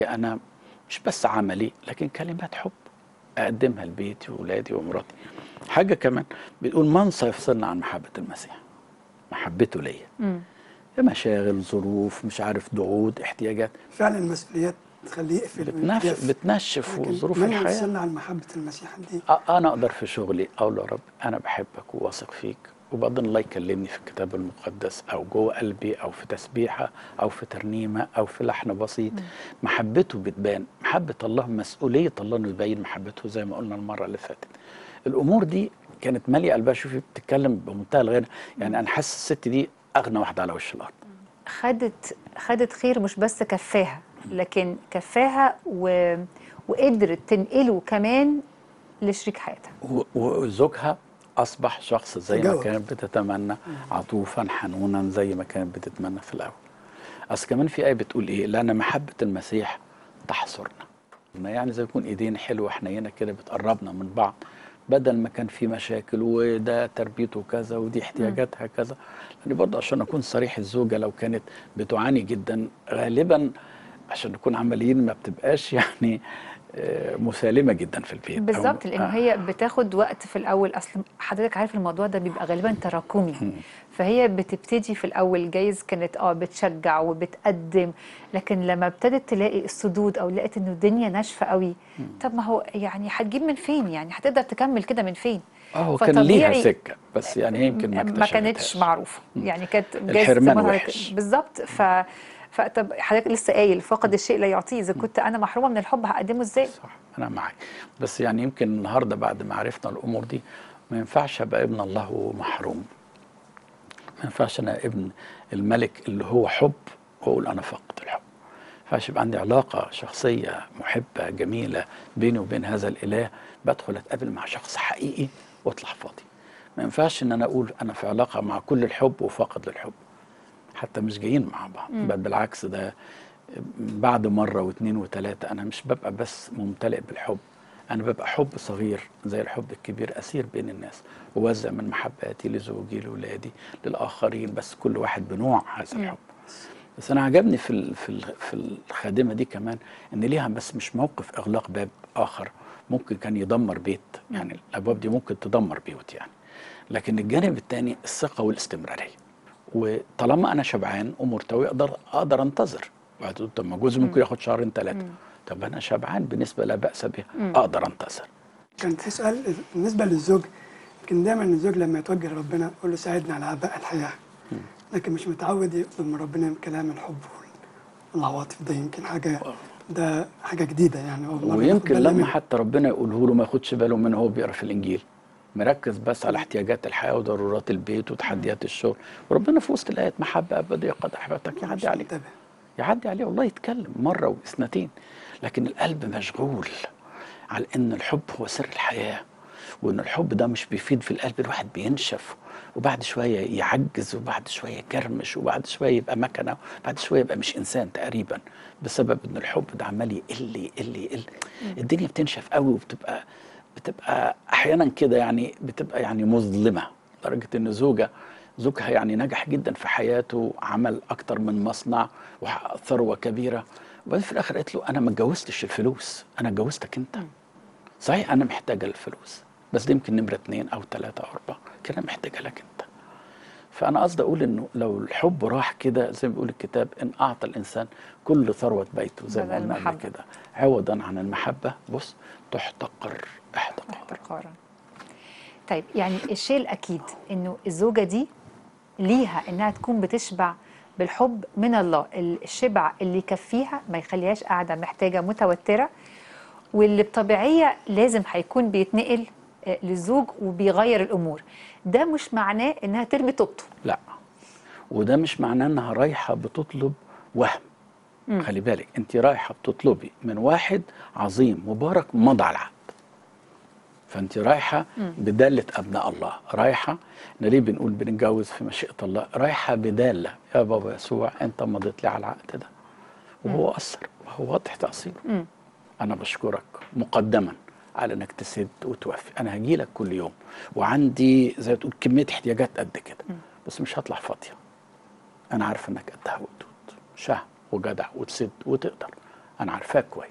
انا مش بس عملي لكن كلمات حب اقدمها لبيتي واولادي ومراتي حاجه كمان بتقول من سيفصلنا عن محبه المسيح محبته ليا مم. مشاغل ظروف مش عارف ضغوط احتياجات فعلا المسؤوليات تخليه يقفل بتنف... ويتجف. بتنشف لكن ظروف من الحياه يوصلنا عن محبة المسيح دي أ- انا اقدر في شغلي اقول له يا رب انا بحبك وواثق فيك وبعدين الله يكلمني في الكتاب المقدس او جوه قلبي او في تسبيحه او في ترنيمه او في لحن بسيط محبته بتبان محبه الله مسؤوليه الله انه يبين محبته زي ما قلنا المره اللي فاتت الامور دي كانت ماليه قلبها شوفي بتتكلم بمنتهى الغنى يعني انا حاسس الست دي اغنى واحده على وش الارض خدت خدت خير مش بس كفاها لكن كفاها و... وقدرت تنقله كمان لشريك حياتها و- وزوجها اصبح شخص زي ما تجاوب. كانت بتتمنى عطوفا حنونا زي ما كانت بتتمنى في الاول اصل كمان في ايه بتقول ايه لان محبه المسيح تحصرنا يعني زي يكون ايدين حلوه حنينه كده بتقربنا من بعض بدل ما كان في مشاكل وده تربيته كذا ودي احتياجاتها كذا يعني برضه عشان اكون صريح الزوجه لو كانت بتعاني جدا غالبا عشان نكون عمليين ما بتبقاش يعني آه، مسالمه جدا في البيت أو- بالظبط لانه آه. هي بتاخد وقت في الاول اصل حضرتك عارف الموضوع ده بيبقى غالبا تراكمي فهي بتبتدي في الاول جايز كانت اه بتشجع وبتقدم لكن لما ابتدت تلاقي السدود او لقيت انه الدنيا ناشفه قوي طب ما هو يعني هتجيب من فين يعني هتقدر تكمل كده من فين اه هو كان ليها فطبيعي سكه بس يعني هي يمكن ما ما اكتشفتهاش. كانتش معروفه يعني كانت جايز الحرمان زي ما حضرتك- وحش. بالظبط ف فطب حضرتك لسه قايل فقد الشيء لا يعطيه اذا كنت انا محرومه من الحب هقدمه ازاي صح انا معاك بس يعني يمكن النهارده بعد ما عرفنا الامور دي ما ينفعش ابقى ابن الله ومحروم ما ينفعش انا ابن الملك اللي هو حب واقول انا فقد الحب ما ينفعش يبقى عندي علاقه شخصيه محبه جميله بيني وبين هذا الاله بدخل اتقابل مع شخص حقيقي واطلع فاضي ما ينفعش ان انا اقول انا في علاقه مع كل الحب وفاقد للحب حتى مش جايين مع بعض بل بالعكس ده بعد مرة واثنين وثلاثة أنا مش ببقى بس ممتلئ بالحب أنا ببقى حب صغير زي الحب الكبير أسير بين الناس ووزع من محباتي لزوجي لأولادي للآخرين بس كل واحد بنوع هذا الحب بس أنا عجبني في ال- في ال- في الخادمة دي كمان إن ليها بس مش موقف إغلاق باب آخر ممكن كان يدمر بيت يعني الأبواب دي ممكن تدمر بيوت يعني لكن الجانب الثاني الثقة والاستمرارية وطالما انا شبعان ومرتوي اقدر اقدر انتظر واحد يقول طب ما جوزي ممكن ياخد شهرين ثلاثه طب انا شبعان بالنسبه لا باس بها اقدر انتظر كان في سؤال بالنسبة للزوج يمكن دايما الزوج لما يتوجه لربنا يقول له ساعدني على عباء الحياة لكن مش متعود يطلب من ربنا كلام الحب والعواطف ده يمكن حاجة ده حاجة جديدة يعني أول مرة ويمكن ناخد بالنا لما منها. حتى ربنا يقوله له ما ياخدش باله منه وهو بيقرا في الانجيل مركز بس على احتياجات الحياه وضرورات البيت وتحديات الشغل وربنا في وسط الايات محبه ابديه قد احببتك مش يعدي عليك منتبه. يعدي عليه والله يتكلم مرة واثنتين لكن القلب مشغول على ان الحب هو سر الحياة وان الحب ده مش بيفيد في القلب الواحد بينشف وبعد شوية يعجز وبعد شوية يكرمش وبعد شوية يبقى مكنة وبعد شوية يبقى مش إنسان تقريبا بسبب ان الحب ده عمال يقل يقل يقل الدنيا بتنشف قوي وبتبقى بتبقى احيانا كده يعني بتبقى يعني مظلمة لدرجة ان زوجة زوجها يعني نجح جدا في حياته عمل اكتر من مصنع وحقق ثروه كبيره وبعدين في الاخر قالت له انا ما اتجوزتش الفلوس انا اتجوزتك انت صحيح انا محتاجه الفلوس بس دي يمكن نمره اثنين او ثلاثه او اربعه كده محتاجه لك انت فانا قصدي اقول انه لو الحب راح كده زي ما بيقول الكتاب ان اعطى الانسان كل ثروه بيته زي ما بدل قلنا قبل المحبة. كده عوضا عن المحبه بص تحتقر احتقار احتقارا طيب يعني الشيء الاكيد انه الزوجه دي ليها انها تكون بتشبع بالحب من الله الشبع اللي يكفيها ما يخليهاش قاعده محتاجه متوتره واللي بطبيعيه لازم هيكون بيتنقل آه، للزوج وبيغير الامور ده مش معناه انها ترمي طوبته لا وده مش معناه انها رايحه بتطلب وهم خلي بالك انت رايحه بتطلبي من واحد عظيم مبارك مضى على العقد فانت رايحه بداله ابناء الله رايحه احنا ليه بنقول بنتجوز في مشيئه الله رايحه بداله يا بابا يسوع انت مضيت لي على العقد ده وهو اثر وهو واضح تاثيره انا بشكرك مقدما على انك تسد وتوفي انا هجي لك كل يوم وعندي زي ما تقول كميه احتياجات قد كده بس مش هطلع فاضيه انا عارف انك قدها ودود شهم وجدع وتسد وتقدر انا عارفاك كويس